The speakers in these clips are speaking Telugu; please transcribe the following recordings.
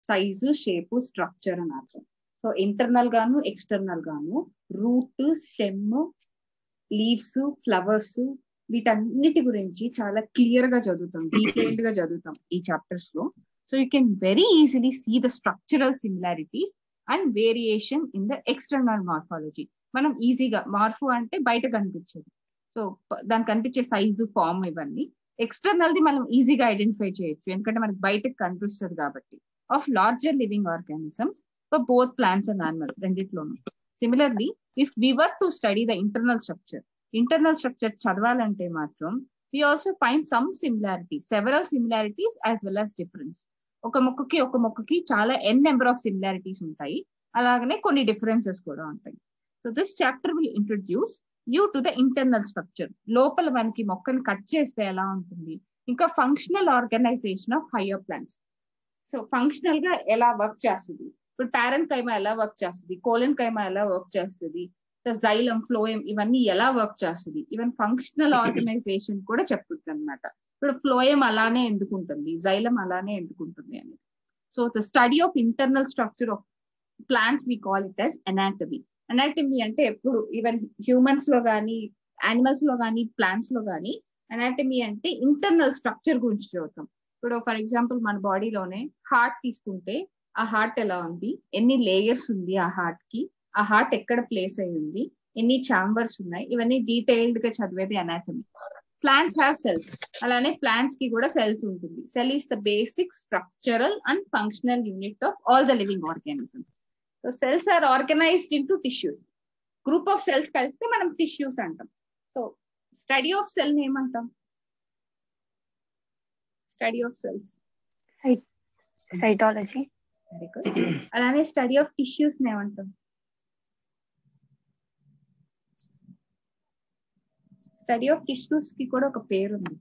సైజు షేపు స్ట్రక్చర్ అని అర్థం సో ఇంటర్నల్ గాను ఎక్స్టర్నల్ గాను రూట్ స్టెమ్ లీవ్స్ ఫ్లవర్స్ వీటన్నిటి గురించి చాలా క్లియర్ గా చదువుతాం డీటెయిల్డ్ గా చదువుతాం ఈ చాప్టర్స్ లో so you can very easily see the structural similarities and variation in the external morphology మనం ఈజీగా మార్ఫు అంటే బయట కనిపించేది సో దానికి కనిపించే సైజు ఫామ్ ఇవన్నీ ఎక్స్టర్నల్ ది మనం ఈజీగా ఐడెంటిఫై చేయొచ్చు ఎందుకంటే మనకి బయటకు కనిపిస్తుంది కాబట్టి of larger living organisms for both plants and animals రెండిట్లోనూ similarly if we were to study the internal structure internal structure చదవాలంటే మాత్రం we also find some similarities several similarities as well as difference ఒక మొక్కకి ఒక మొక్కకి చాలా ఎన్ నెంబర్ ఆఫ్ సిమిలారిటీస్ ఉంటాయి అలాగనే కొన్ని డిఫరెన్సెస్ కూడా ఉంటాయి so this chapter will introduce you to the internal structure లోపల మనకి మొక్కను కట్ చేస్తే ఎలా ఉంటుంది ఇంకా functional organization of higher plants so functional గా ఎలా వర్క్ చేస్తుంది ఇప్పుడు ప్యారెంట్ కైమా ఎలా వర్క్ చేస్తుంది కోలన్ కైమా ఎలా వర్క్ చేస్తుంది జైలం ఫ్లోయం ఇవన్నీ ఎలా వర్క్ చేస్తుంది ఈవెన్ ఫంక్షనల్ ఆర్గనైజేషన్ కూడా చెప్తుంది అనమాట ఇప్పుడు ఫ్లోయం అలానే ఎందుకు ఉంటుంది జైలం అలానే ఎందుకు ఉంటుంది అని so the study of internal structure of plants we call it as anatomy anatomy అంటే ఎప్పుడు ఈవెన్ హ్యూమన్స్ లో కానీ యానిమల్స్ లో కానీ ప్లాంట్స్ లో కానీ అనాటమీ అంటే ఇంటర్నల్ స్ట్రక్చర్ గురించి చదువుతాం ఇప్పుడు ఫర్ ఎగ్జాంపుల్ మన బాడీలోనే హార్ట్ తీసుకుంటే ఆ హార్ట్ ఎలా ఉంది ఎన్ని లేయర్స్ ఉంది ఆ హార్ట్ కి ఆ హార్ట్ ఎక్కడ ప్లేస్ అయి ఉంది ఎన్ని ఛాంబర్స్ ఉన్నాయి ఇవన్నీ డీటెయిల్డ్ గా చదివేది అనాటమీ ప్లాంట్స్ హ్యావ్ సెల్స్ అలానే ప్లాంట్స్ కి కూడా సెల్స్ ఉంటుంది cell is the basic structural and functional unit of all the living organisms so cells are organized in to tissues group of cells కలిస్తే మనం టిష్యూస్ అంటాం సో స్టడీ ఆఫ్ సెల్ ఏమంటాం study of cells cytology very good అలానే స్టడీ ఆఫ్ టిష్యూస్ ఏమంటాం స్టడీ ఆఫ్ టిష్యూస్ కి కూడా ఒక పేరు ఉంది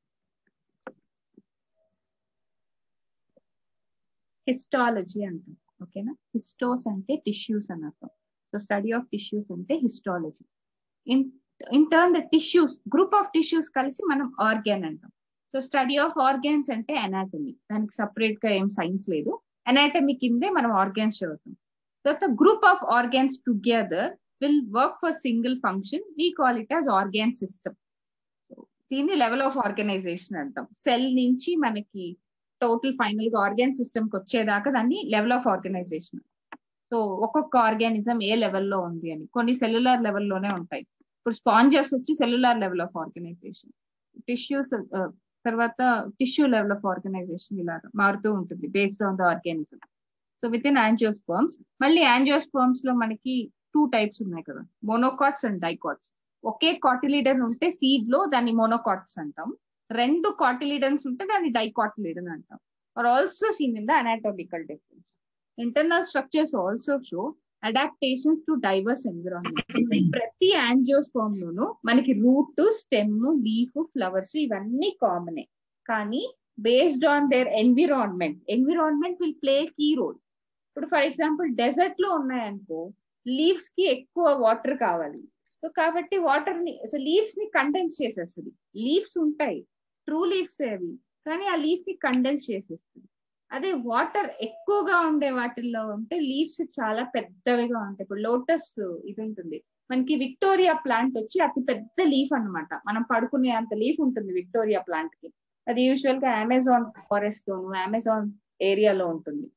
హిస్టాలజీ అంటాం ఓకేనా హిస్టోస్ అంటే టిష్యూస్ అని అర్థం సో స్టడీ ఆఫ్ టిష్యూస్ అంటే histology in in turn the tissues group of tissues కలిసి మనం ఆర్గాన్ అంటాం సో స్టడీ ఆఫ్ ఆర్గాన్స్ అంటే అనాటమీ దానికి సపరేట్ గా ఏం సైన్స్ లేదు అనాటమీ కిందే మనం ఆర్గాన్స్ చదువుతాం తర్వాత group of organs together will work for single function we call it as organ system so దీన్ని లెవెల్ ఆఫ్ ఆర్గనైజేషన్ అంటాం సెల్ నుంచి మనకి టోటల్ ఫైనల్ గా ఆర్గాన్ సిస్టమ్ కి వచ్చేదాకా దాన్ని లెవెల్ ఆఫ్ ఆర్గనైజేషన్ సో ఒక్కొక్క ఆర్గానిజం ఏ లెవెల్లో ఉంది అని కొన్ని సెల్యులర్ లెవెల్లోనే ఉంటాయి ఇప్పుడు స్పాంజెస్ వచ్చి cellular level of organization tissues తర్వాత టిష్యూ లెవెల్ ఆఫ్ ఆర్గనైజేషన్ ఇలా మారుతూ ఉంటుంది based on the organism so within angiosperms మళ్ళీ యాంజియోస్పర్మ్స్ లో మనకి టూ టైప్స్ ఉన్నాయి కదా మోనోకాట్స్ అండ్ డైకాట్స్ ఒకే కాటిలిడన్ ఉంటే సీడ్ లో దాన్ని మోనోకాట్స్ అంటాం రెండు కాటిలిడన్స్ ఉంటే దాన్ని డైకాటిలిడన్ అంటాం are also seen in the anatomical difference internal structures also show adaptations to diverse environment ప్రతి యాంజియోస్పర్మ్ లోను మనకి రూట్ స్టెమ్ లీఫ్ ఫ్లవర్స్ ఇవన్నీ కామనే కానీ based on their environment environment will play key role ఇప్పుడు ఫర్ ఎగ్జాంపుల్ డెజర్ట్ లో ఉన్నాయనుకో లీవ్స్ కి ఎక్కువ వాటర్ కావాలి సో కాబట్టి వాటర్ ని లీవ్స్ ని కండెన్స్ చేసేస్తుంది లీవ్స్ ఉంటాయి ట్రూ లీవ్స్ అవి కానీ ఆ లీఫ్ ని కండెన్స్ చేసేస్తుంది అదే వాటర్ ఎక్కువగా ఉండే వాటిల్లో ఉంటే లీవ్స్ చాలా పెద్దవిగా ఉంటాయి ఇప్పుడు లోటస్ ఇది ఉంటుంది మనకి విక్టోరియా ప్లాంట్ వచ్చి అతి పెద్ద లీఫ్ అనమాట మనం పడుకునే అంత లీఫ్ ఉంటుంది విక్టోరియా ప్లాంట్ కి అది యూజువల్ గా అమెజాన్ ఫారెస్ట్ లోను అమెజాన్ ఏరియాలో ఉంటుంది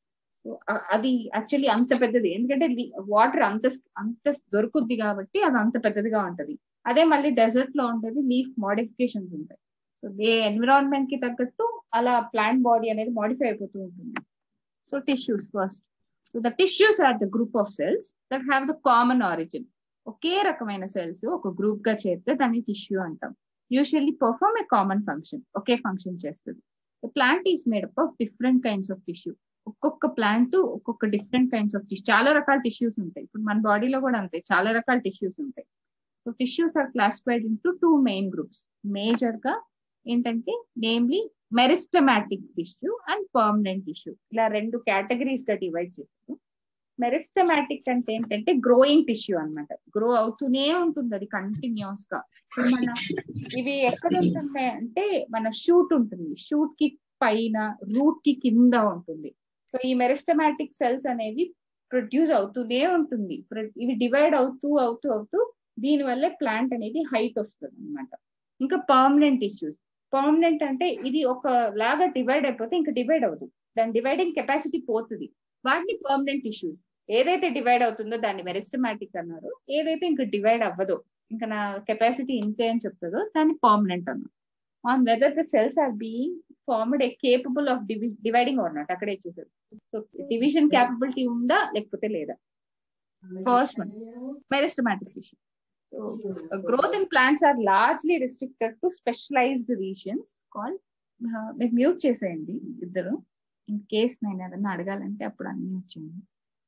అది యాక్చువల్లీ అంత పెద్దది ఎందుకంటే వాటర్ అంత అంత దొరుకుద్ది కాబట్టి అది అంత పెద్దదిగా ఉంటది అదే మళ్ళీ డెజర్ట్ లో ఉండేది లీఫ్ మోడిఫికేషన్స్ ఉంటాయి సో ఏ ఎన్విరాన్మెంట్ కి తగ్గట్టు అలా ప్లాంట్ బాడీ అనేది మాడిఫై అయిపోతూ ఉంటుంది so tissues first so the tissues are the group of cells that have the common origin ఒకే రకమైన సెల్స్ ఒక గ్రూప్ గా చేస్తే దాన్ని టిష్యూ అంటాం usually perform a common function ఒకే ఫంక్షన్ చేస్తుంది plant is made up of different kinds of tissue ఒక్కొక్క ప్లాంట్ ఒక్కొక్క డిఫరెంట్ కైండ్స్ ఆఫ్ టిష్యూ చాలా రకాల టిష్యూస్ ఉంటాయి ఇప్పుడు మన బాడీలో కూడా అంతే చాలా రకాల టిష్యూస్ ఉంటాయి so tissues are classified in two main groups major గా ఏంటంటే namely meristematic tissue and permanent tissue ఇలా రెండు కేటగిరీస్ గా డివైడ్ చేశారు మెరిస్టమాటిక్ అంటే ఏంటంటే గ్రోయింగ్ టిష్యూ అనమాట గ్రో అవుతూనే ఉంటుంది అది కంటిన్యూస్ గా మన ఇవి ఎక్కడ ఉంటున్నాయి అంటే మన షూట్ ఉంటుంది షూట్ కి పైన రూట్ కి కింద ఉంటుంది సో ఈ మెరిస్టమాటిక్ సెల్స్ అనేవి ప్రొడ్యూస్ అవుతూనే ఉంటుంది ఇవి డివైడ్ అవుతూ అవుతూ అవుతూ దీని వల్లే ప్లాంట్ అనేది హైట్ వస్తుంది అనమాట ఇంకా పర్మనెంట్ ఇష్యూస్ పర్మనెంట్ అంటే ఇది ఒక లాగా డివైడ్ అయిపోతే ఇంకా డివైడ్ అవ్వదు దాని డివైడింగ్ కెపాసిటీ పోతుంది వాటిని పర్మనెంట్ ఇష్యూస్ ఏదైతే డివైడ్ అవుతుందో దాన్ని మెరిస్టమాటిక్ అన్నారు ఏదైతే ఇంకా డివైడ్ అవ్వదో ఇంకా నా కెపాసిటీ ఇంతే అని చెప్తుందో దాన్ని పర్మనెంట్ అన్నారు on whether the cells are being formed a capable of dividing or not అక్కడే ఇచ్చేసారు సో డివిజన్ క్యాపబిలిటీ ఉందా లేకపోతే లేదా first one meristematic tissue so growth in plants are largely restricted to specialized regions call మీరు మ్యూట్ చేసేయండి ఇద్దరు ఇన్ కేస్ నేను ఏదన్నా అడగాలంటే అప్పుడు అన్ని వచ్చేయండి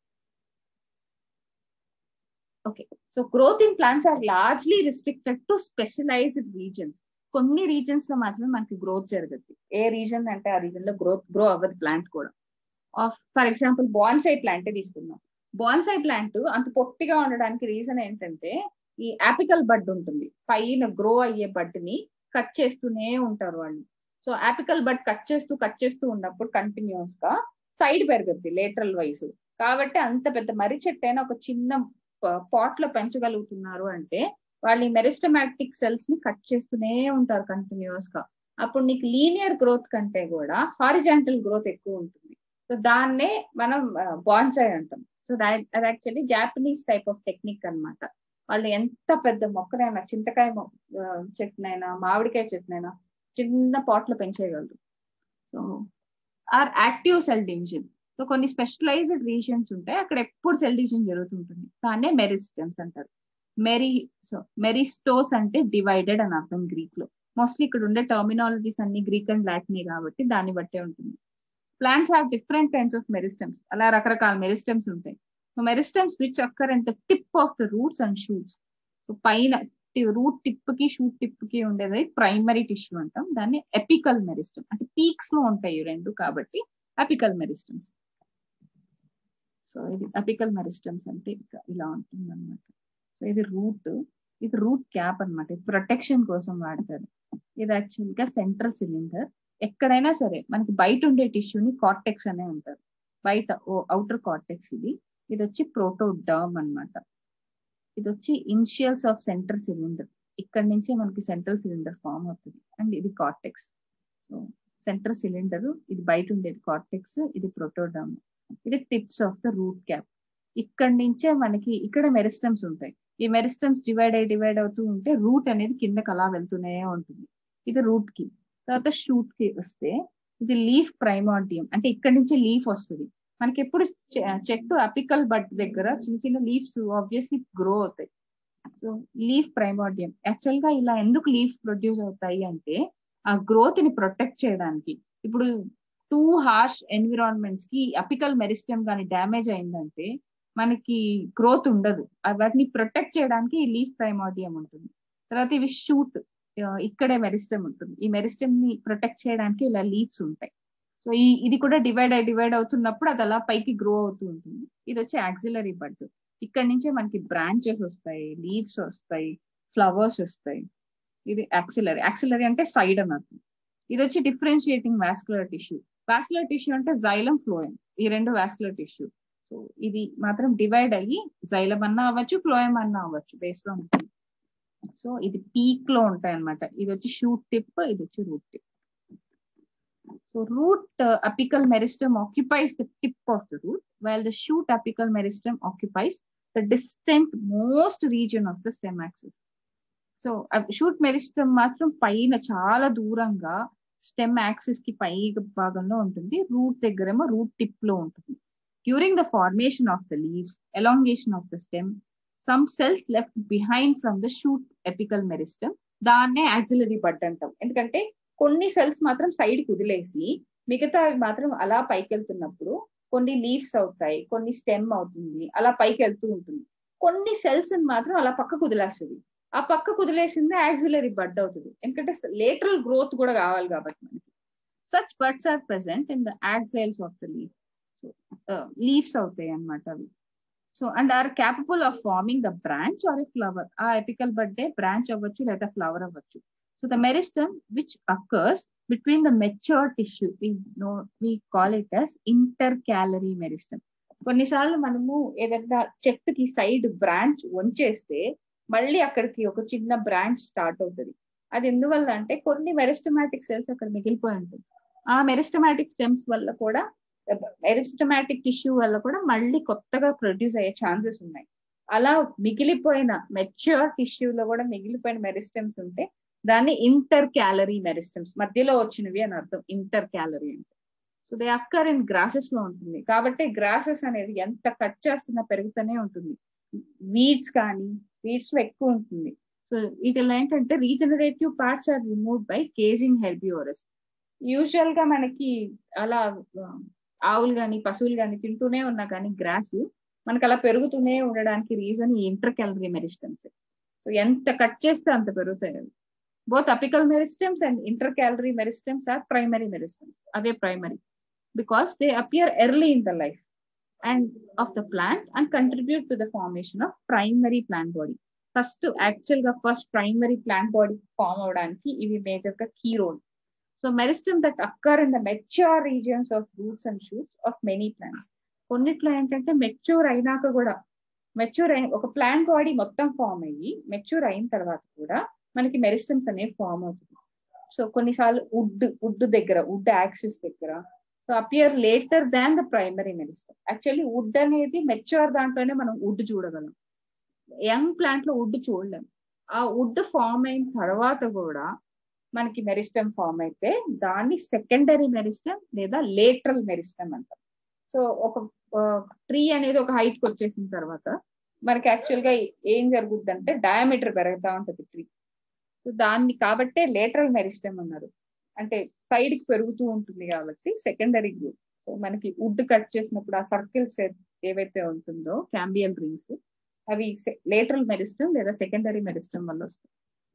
okay so growth in plants are largely restricted to specialized regions కొన్ని రీజన్స్ లో మాత్రమే మనకి గ్రోత్ జరుగుతుంది ఏ రీజన్ అంటే ఆ రీజన్ లో గ్రోత్ గ్రో అవ్వదు ప్లాంట్ కూడా of for example bonsai plant తీసుకుందాం బాన్సై ప్లాంట్ అంత పొట్టిగా ఉండడానికి రీజన్ ఏంటంటే ఈ ఆపికల్ బడ్ ఉంటుంది పైన గ్రో అయ్యే బడ్ ని కట్ చేస్తూనే ఉంటారు వాళ్ళు సో ఆపికల్ బడ్ కట్ చేస్తూ కట్ చేస్తూ ఉన్నప్పుడు కంటిన్యూస్ గా సైడ్ పెరుగుద్ది లేటరల్ వైస్ కాబట్టి అంత పెద్ద మర్రి చెట్టు అయినా ఒక చిన్న పాట్ లో పెంచగలుగుతున్నారు అంటే వాళ్ళు ఈ మెరిస్టమాటిక్ సెల్స్ ని కట్ చేస్తూనే ఉంటారు కంటిన్యూస్ గా అప్పుడు నీకు లీనియర్ గ్రోత్ కంటే కూడా హారిజాంటల్ గ్రోత్ ఎక్కువ ఉంటుంది సో దాన్నే మనం బాన్సాయ్ అంటాం సో దాట్ అది actually Japanese type of technique అనమాట వాళ్ళు ఎంత పెద్ద మొక్కనైనా చింతకాయ చెట్టునైనా మామిడికాయ చెట్టునైనా చిన్న పాట్ లో పెంచేయగలరు so are active cell division so కొన్ని స్పెషలైజ్డ్ రీజన్స్ ఉంటాయి అక్కడ ఎప్పుడు సెల్ డివిజన్ జరుగుతుంటుంది దాన్నే మెరిస్టమ్స్ అంటారు మెరీ సో మెరిస్టోస్ అంటే డివైడెడ్ అని అర్థం గ్రీక్ లో మోస్ట్లీ ఇక్కడ ఉండే టర్మినాలజీస్ అన్ని గ్రీక్ అండ్ లాటినే కాబట్టి దాన్ని బట్టే ఉంటుంది plants have different kinds of meristems అలా రకరకాల మెరిస్టమ్స్ ఉంటాయి so meristems which occur in the tip of the roots and shoots so పైన రూట్ టిప్ కి షూట్ టిప్ కి ఉండేది ప్రైమరీ టిష్యూ అంటాం దాన్ని ఎపికల్ మెరిస్టమ్ అంటే పీక్స్ లో ఉంటాయి రెండు కాబట్టి అపికల్ మెరిస్టమ్స్ సో ఇది అపికల్ మెరిస్టమ్స్ అంటే ఇలా ఉంటుంది అనమాట సో ఇది రూట్ ఇది రూట్ క్యాప్ అనమాట ప్రొటెక్షన్ కోసం వాడతారు ఇది యాక్చువల్ గా సెంట్రల్ సిలిండర్ ఎక్కడైనా సరే మనకి బయట ఉండే టిష్యూని కార్టెక్స్ అనే ఉంటారు బయట అవుటర్ కార్టెక్స్ ఇది ఇది వచ్చి ప్రోటోడర్మ్ అనమాట ఇది వచ్చి ఇనిషియల్స్ ఆఫ్ సెంటర్ సిలిండర్ ఇక్కడ నుంచే మనకి సెంట్రల్ సిలిండర్ ఫామ్ అవుతుంది అండ్ ఇది కార్టెక్స్ సో సెంటర్ సిలిండర్ ఇది బయట ఉండేది కార్టెక్స్ ఇది ప్రోటోడర్మ్ ఇది tips of the root cap ఇక్కడ నుంచే మనకి ఇక్కడ మెరిస్టమ్స్ ఉంటాయి ఈ మెరిస్టమ్స్ డివైడ్ అయ్యి డివైడ్ అవుతూ ఉంటే రూట్ అనేది కిందకి అలా వెళ్తూనే ఉంటుంది ఇది రూట్ కి తర్వాత షూట్ కి వస్తే ఇది లీఫ్ ప్రైమార్డియం అంటే ఇక్కడ నుంచి లీఫ్ వస్తుంది మనకి ఎప్పుడు చెట్టు అపికల్ బడ్ దగ్గర చిన్న చిన్న లీవ్స్ ఆబ్వియస్లీ గ్రో అవుతాయి సో లీఫ్ ప్రైమార్డియం యాక్చువల్ గా ఇలా ఎందుకు లీఫ్ ప్రొడ్యూస్ అవుతాయి అంటే ఆ గ్రోత్ ని ప్రొటెక్ట్ చేయడానికి ఇప్పుడు టూ హార్ష్ ఎన్విరాన్మెంట్స్ కి అపికల్ మెరిస్టమ్ కానీ డ్యామేజ్ అయిందంటే మనకి గ్రోత్ ఉండదు వాటిని ప్రొటెక్ట్ చేయడానికి ఈ లీఫ్ ప్రైమార్డియం ఉంటుంది తర్వాత ఇవి షూట్ ఇక్కడే మెరిస్టమ్ ఉంటుంది ఈ మెరిస్టమ్ ని ప్రొటెక్ట్ చేయడానికి ఇలా లీవ్స్ ఉంటాయి సో ఈ ఇది కూడా డివైడ్ అయి డివైడ్ అవుతున్నప్పుడు అది అలా పైకి గ్రో అవుతూ ఉంటుంది ఇది వచ్చి యాక్సిలరీ బడ్ ఇక్కడ నుంచే మనకి బ్రాంచెస్ వస్తాయి లీవ్స్ వస్తాయి ఫ్లవర్స్ వస్తాయి ఇది యాక్సిలరీ యాక్సిలరీ అంటే సైడ్ అని అర్థం ఇది వచ్చి differentiating vascular tissue vascular tissue అంటే జైలం ఫ్లోయం ఈ రెండు వాస్కులర్ టిష్యూ సో ఇది మాత్రం డివైడ్ అయ్యి జైలం అన్నా అవ్వచ్చు ఫ్లోయం అన్నా అవ్వచ్చు బేస్డ్ ఆన్ సో ఇది పీక్ లో ఉంటాయి అనమాట ఇది వచ్చి షూట్ టిప్ ఇది వచ్చి root tip So root uh, apical meristem occupies the tip of the root, while the shoot apical meristem occupies the distant most region of the stem axis. So shoot meristem మాత్రం పైన చాలా దూరంగా స్టెమ్ యాక్సిస్ కి పై భాగంలో ఉంటుంది రూట్ దగ్గరేమో రూట్ టిప్ లో ఉంటుంది during the formation of the leaves elongation of the stem some cells left behind from the shoot apical meristem దాన్నే యాక్సిలరీ బడ్ అంటాం ఎందుకంటే కొన్ని సెల్స్ మాత్రం సైడ్ కుదిలేసి మిగతా మాత్రం అలా పైకి వెళ్తున్నప్పుడు కొన్ని లీవ్స్ అవుతాయి కొన్ని స్టెమ్ అవుతుంది అలా పైకి వెళ్తూ ఉంటుంది కొన్ని సెల్స్ మాత్రం అలా పక్క కుదిలేస్తుంది ఆ పక్క కుదిలేసిందే యాక్సిలరీ బడ్ అవుతుంది ఎందుకంటే లేటరల్ గ్రోత్ కూడా కావాలి కాబట్టి మనకి such buds are present in the axils of the leaf so leaves అవుతాయి అనమాట అవి so and are capable of forming the branch or a flower ఆ ఎపికల్ బర్త్డే బ్రాంచ్ అవ్వచ్చు లేదా ఫ్లవర్ అవ్వచ్చు so the meristem which occurs between the mature tissue we know we call it as intercalary meristem కొన్నిసార్లు మనము ఏదైనా చెట్టుకి సైడ్ బ్రాంచ్ వంచేస్తే మళ్ళీ అక్కడికి ఒక చిన్న బ్రాంచ్ స్టార్ట్ అవుతుంది అది ఎందువల్ల అంటే కొన్ని మెరిస్టమాటిక్ సెల్స్ అక్కడ మిగిలిపోయి ఉంటుంది ఆ మెరిస్టమాటిక్ స్టెమ్స్ వల్ల కూడా మెరిస్టమాటిక్ టిష్యూ వల్ల కూడా మళ్ళీ కొత్తగా ప్రొడ్యూస్ అయ్యే ఛాన్సెస్ ఉన్నాయి అలా మిగిలిపోయిన మెచ్యూర్ టిష్యూలో కూడా మిగిలిపోయిన మెరిస్టమ్స్ ఉంటే దాన్ని ఇంటర్ క్యాలరీ మెరిస్టమ్స్ మధ్యలో వచ్చినవి అని అర్థం ఇంటర్ క్యాలరీ అంటే so they occur in grasses లో ఉంటుంది కాబట్టి గ్రాసెస్ అనేది ఎంత కట్ చేస్తున్నా పెరుగుతూనే ఉంటుంది వీడ్స్ కానీ వీడ్స్ లో ఎక్కువ ఉంటుంది సో వీటిలో ఏంటంటే regenerative parts are remove by grazing herbivores usual గా మనకి అలా ఆవులు కానీ పశువులు కానీ తింటూనే ఉన్నా కానీ గ్రాస్ మనకు అలా పెరుగుతూనే ఉండడానికి రీజన్ ఈ ఇంటర్ క్యాలరీ మెరిస్టమ్స్ సో ఎంత కట్ చేస్తే అంత పెరుగుతాయి అవి both apical meristems and intercalary meristems are primary meristems అవే primary because they appear early in the life and of the plant and contribute to the formation of primary plant body first actual గా first primary plant body form అవడానికి ఇవి మేజర్ గా key role so meristem that occur in the mature regions of roots and shoots of many plants కొన్నిట్లో ఏంటంటే మెచ్యూర్ అయినాక కూడా మెచ్యూర్ అయిన ఒక ప్లాంట్ బాడీ మొత్తం ఫామ్ అయ్యి మెచ్యూర్ అయిన తర్వాత కూడా మనకి మెరిస్టమ్స్ అనేవి ఫామ్ అవుతుంది సో కొన్నిసార్లు వుడ్ వుడ్ దగ్గర వుడ్ యాక్సిస్ దగ్గర so appear later than the primary meristem actually wood అనేది మెచ్యూర్ దాంట్లోనే మనం వుడ్ చూడగలం యంగ్ ప్లాంట్ లో వుడ్ చూడలేం ఆ వుడ్ ఫామ్ అయిన తర్వాత కూడా మనకి మెరిస్టమ్ ఫామ్ అయితే దాన్ని సెకండరీ మెరిస్టమ్ లేదా లేటరల్ మెరిస్టమ్ అంటాం సో ఒక ట్రీ అనేది ఒక హైట్ కి వచ్చేసిన తర్వాత మనకి యాక్చువల్ గా ఏం జరుగుద్ది అంటే డయామీటర్ పెరుగుతా ఉంటుంది ట్రీ సో దాన్ని కాబట్టే లేటరల్ మెరిస్టమ్ అన్నారు అంటే సైడ్ కి పెరుగుతూ ఉంటుంది కాబట్టి సెకండరీ గ్రూప్ సో మనకి వుడ్ కట్ చేసినప్పుడు ఆ సర్కిల్స్ ఏవైతే ఉంటుందో క్యాంబియల్ రింగ్స్ అవి లేటరల్ మెరిస్టమ్ లేదా సెకండరీ మెరిస్టమ్ వల్ల వస్తాయి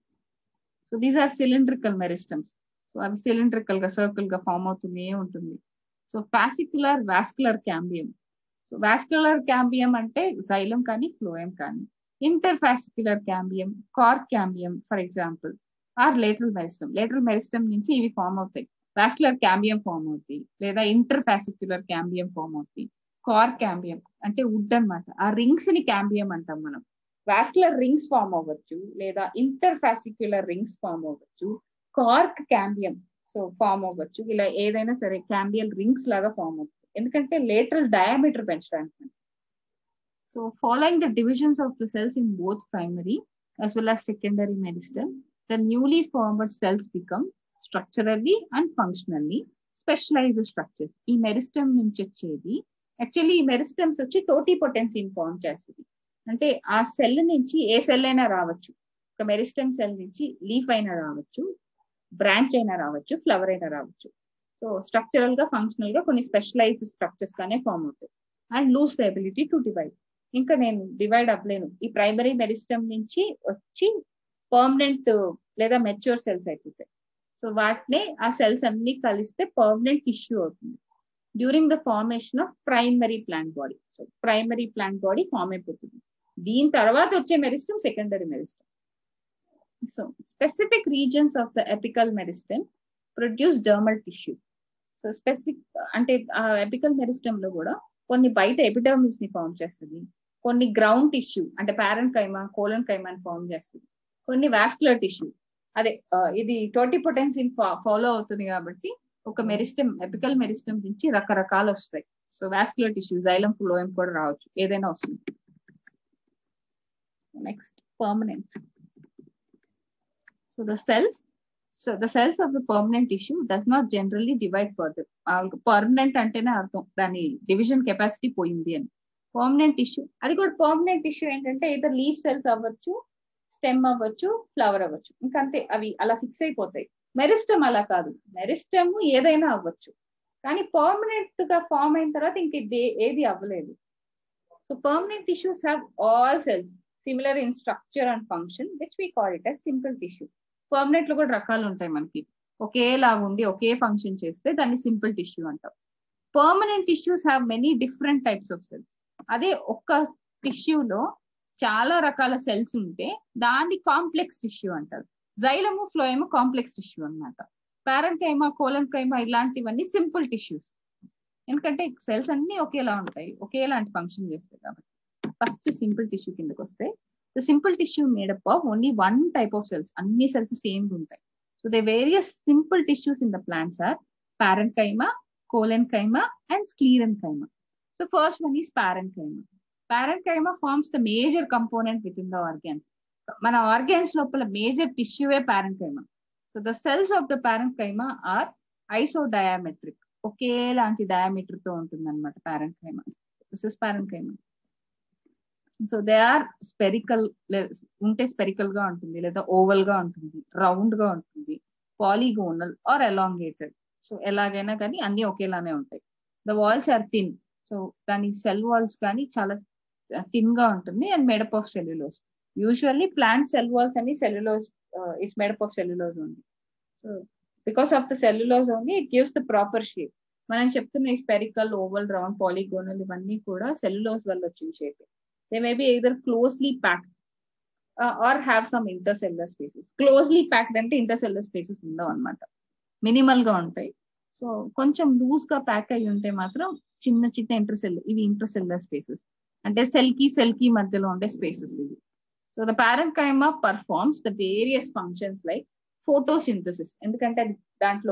so these are cylindrical meristems so అవి సిలిండ్రికల్ గా సర్కిల్ గా ఫామ్ అవుతూనే ఉంటుంది so fascicular vascular cambium so vascular cambium అంటే జైలం కానీ ఫ్లోయం కానీ interfascicular cambium cork cambium for example or lateral meristem lateral meristem నుంచి ఇవి ఫామ్ అవుతాయి వాస్కులర్ క్యాంబియం ఫామ్ అవుతాయి లేదా ఇంటర్ ఫాసిక్యులర్ క్యాంబియం ఫామ్ అవుతాయి కార్ క్యాంబియం అంటే వుడ్ అనమాట ఆ రింగ్స్ ని క్యాంబియం అంటాం మనం వాస్కులర్ రింగ్స్ ఫామ్ అవ్వచ్చు లేదా ఇంటర్ ఫాసిక్యులర్ రింగ్స్ ఫామ్ అవ్వచ్చు కార్క్ క్యాంబియం సో ఫామ్ అవ్వచ్చు ఇలా ఏదైనా సరే క్యాంబియల్ రింగ్స్ లాగా ఫామ్ అవుతుంది ఎందుకంటే లేటరల్ డయామీటర్ పెంచడానికి so following the divisions of the cells in both primary as well as secondary meristem the newly formed cells become structurally and functionally specialized structures ఈ మెరిస్టమ్ నుంచి వచ్చేది యాక్చువల్లీ ఈ మెరిస్టమ్స్ వచ్చి టోటీ పొటెన్సీని ఫామ్ చేస్తుంది అంటే ఆ సెల్ నుంచి ఏ సెల్ అయినా రావచ్చు ఒక మెరిస్టమ్ సెల్ నుంచి లీఫ్ అయినా రావచ్చు బ్రాంచ్ అయినా రావచ్చు ఫ్లవర్ అయినా రావచ్చు సో స్ట్రక్చరల్ గా ఫంక్షనల్ గా కొన్ని స్పెషలైజ్డ్ స్ట్రక్చర్స్ గానే ఫామ్ అవుతాయి and lose the ability to divide ఇంకా నేను డివైడ్ అవ్వలేను ఈ ప్రైమరీ మెరిస్టమ్ నుంచి వచ్చి పర్మనెంట్ లేదా మెచ్యూర్ సెల్స్ అయిపోతాయి సో వాటిని ఆ సెల్స్ అన్ని కలిస్తే పర్మనెంట్ టిష్యూ అవుతుంది during the formation of primary plant body so primary plant body form అయిపోతుంది దీని తర్వాత వచ్చే meristem secondary meristem so specific regions of the apical meristem produce dermal tissue so specific అంటే ఆ ఎపికల్ మెరిస్టమ్ లో కూడా కొన్ని బయట ఎపిడర్మిస్ ని ఫామ్ చేస్తుంది కొన్ని గ్రౌండ్ టిష్యూ అంటే పారెంట్ కైమా కోలన్ కైమాని ఫామ్ చేస్తుంది కొన్ని వాస్కులర్ టిష్యూ అదే ఇది టోటీ పొటెన్సీని ఫాలో అవుతుంది కాబట్టి ఒక మెరిస్టమ్ ఎపికల్ మెరిస్టమ్ నుంచి రకరకాలు వస్తాయి so vascular tissue xylem phloem కూడా రావచ్చు ఏదైనా వస్తుంది next permanent so the cells so the cells of the permanent tissue does not generally divide further permanent అంటేనే అర్థం దాని డివిజన్ కెపాసిటీ పోయింది అని పర్మనెంట్ టిష్యూ అది కూడా పర్మనెంట్ టిష్యూ ఏంటంటే ఇద్దరు లీఫ్ సెల్స్ అవ్వచ్చు స్టెమ్ అవ్వచ్చు ఫ్లవర్ అవ్వచ్చు ఇంకంతే అవి అలా ఫిక్స్ అయిపోతాయి మెరిస్టమ్ అలా కాదు మెరిస్టమ్ ఏదైనా అవ్వచ్చు కానీ పర్మనెంట్ గా ఫామ్ అయిన తర్వాత ఇంక ఏది అవ్వలేదు so permanent tissues have all cells similar in structure and function which we call it as simple tissue permanent లో కూడా రకాలు ఉంటాయి మనకి ఒకేలా ఉండి ఒకే ఫంక్షన్ చేస్తే దాన్ని సింపుల్ టిష్యూ అంటాం permanent tissues have many different types of cells అదే ఒక్క టిష్యూలో చాలా రకాల సెల్స్ ఉంటే దాన్ని కాంప్లెక్స్ టిష్యూ అంటారు జైలము ఫ్లోయము కాంప్లెక్స్ టిష్యూ అనమాట పారెంట్ కైమా కోలన్ కైమా ఇలాంటివన్నీ సింపుల్ టిష్యూస్ ఎందుకంటే సెల్స్ అన్ని ఒకేలా ఉంటాయి ఒకేలాంటి ఫంక్షన్ చేస్తాయి కాబట్టి ఫస్ట్ సింపుల్ టిష్యూ కిందకి వస్తే the simple tissue made up of only one type of cells అన్ని సెల్స్ సేమ్ ఉంటాయి so the various simple tissues in the plants are parenchyma, collenchyma, and sclerenchyma. So first one is parenchyma. Parenchyma forms the major component within the organs. మన ఆర్గాన్స్ లోపల మేజర్ టిష్యూవే parenchyma so the cells of the parenchyma are isodiametric ఒకేలాంటి డయామీటర్ తో ఉంటుంది అనమాట parenchyma this is parenchyma so they are spherical ఉంటే స్పెరికల్ గా ఉంటుంది లేదా ఓవల్ గా ఉంటుంది రౌండ్ గా ఉంటుంది పాలిగోనల్ ఆర్ ఎలాంగేటెడ్ సో ఎలాగైనా కానీ అన్ని ఒకేలానే ఉంటాయి the walls are thin so దాని సెల్ వాల్స్ కానీ చాలా థిన్ గా ఉంటుంది and made up of cellulose usually plant cell walls అని cellulose is made up of cellulose ఉంది so because of the cellulose only it gives the proper shape మనం చెప్తున్న ఈ స్పెరికల్ ఓవల్ రౌండ్ పాలిగోనల్ ఇవన్నీ కూడా సెల్యులోస్ వల్ల వచ్చిన shape they may be either closely packed or have some intercellular spaces closely packed అంటే ఇంటర్సెల్యులర్ స్పేసెస్ ఉండవు అనమాట మినిమల్ గా ఉంటాయి సో కొంచెం లూజ్ గా ప్యాక్ అయి ఉంటే మాత్రం చిన్న చిన్న ఇంటర్సెల్ ఇవి ఇంటర్సెల్యులర్ స్పేసెస్ అంటే సెల్ కి సెల్ కి మధ్యలో ఉండే స్పేసెస్ ఇవి so the parenchyma performs the various functions like photosynthesis ఎందుకంటే దాంట్లో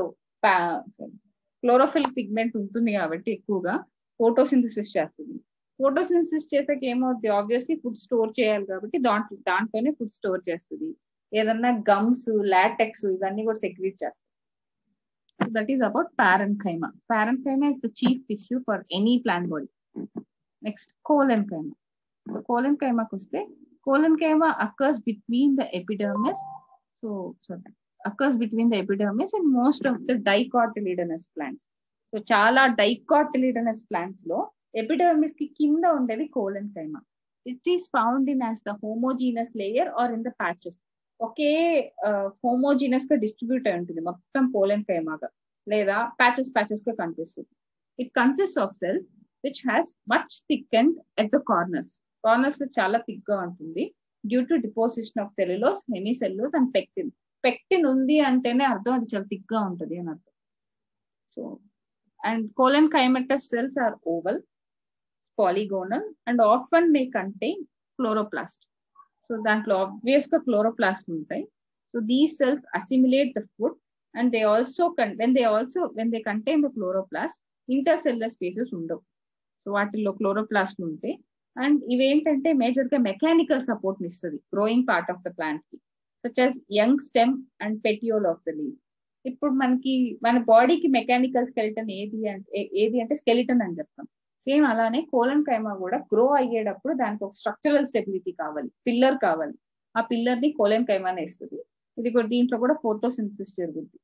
క్లోరోఫిల్ పిగ్మెంట్ ఉంటుంది కాబట్టి ఎక్కువగా ఫోటోసింథసిస్ చేస్తుంది ఫోటోసింథసిస్ చేసాక ఏమవుతుంది ఆబ్వియస్లీ ఫుడ్ స్టోర్ చేయాలి కాబట్టి దాంట్లో దాంట్లోనే ఫుడ్ స్టోర్ చేస్తుంది ఏదన్నా గమ్స్ లాటెక్స్ ఇవన్నీ కూడా సెక్రీట్ చేస్తాయి So that is about parenchyma. Parenchyma is the chief tissue for any plant body. Next, collenchyma. So collenchyma kuste, collenchyma occurs between the epidermis. So sorry, occurs between the epidermis and most of the dicotyledonous plants. So చాలా dicotyledonous plants లో epidermis కి కింద ఉండేది collenchyma. It is found in as the homogeneous layer or in the patches. ఒకే హోమోజీనస్ గా డిస్ట్రిబ్యూట్ అయి ఉంటుంది మొత్తం పోలెన్ కైమాగా లేదా ప్యాచెస్ ప్యాచెస్ గా కనిపిస్తుంది it consist of cells which has much thick and at the corners corners లో చాలా థిక్ గా ఉంటుంది due to deposition of cellulose hemicellulose and pectin pectin ఉంది అంటేనే అర్థం అది చాలా థిక్ గా ఉంటుంది అని అర్థం so and collenchymatous cells are oval polygonal and often may contain chloroplast so దాంట్లో ఆబ్వియస్ గా క్లోరోప్లాస్ట్ ఉంటాయి so these cells assimilate the food and they also when they also when they contain the chloroplast intercellular spaces ఉండవు సో వాటిల్లో క్లోరోప్లాస్ట్ ఉంటాయి అండ్ ఇవేంటంటే మేజర్ గా మెకానికల్ సపోర్ట్ ఇస్తుంది growing part of the plant కి such as young stem and petiole of the leave ఇప్పుడు మనకి మన బాడీకి మెకానికల్ స్కెలిటన్ ఏది అంటే ఏది అంటే స్కెలిటన్ అని చెప్తాం సేమ్ అలానే కోలన్ కైమా కూడా గ్రో అయ్యేటప్పుడు దానికి ఒక స్ట్రక్చరల్ స్టెబిలిటీ కావాలి పిల్లర్ కావాలి ఆ పిల్లర్ ని కోలన్ కైమానే ఇస్తుంది ఇది కూడా దీంట్లో కూడా ఫోటోసింథసిస్ జరుగుద్ది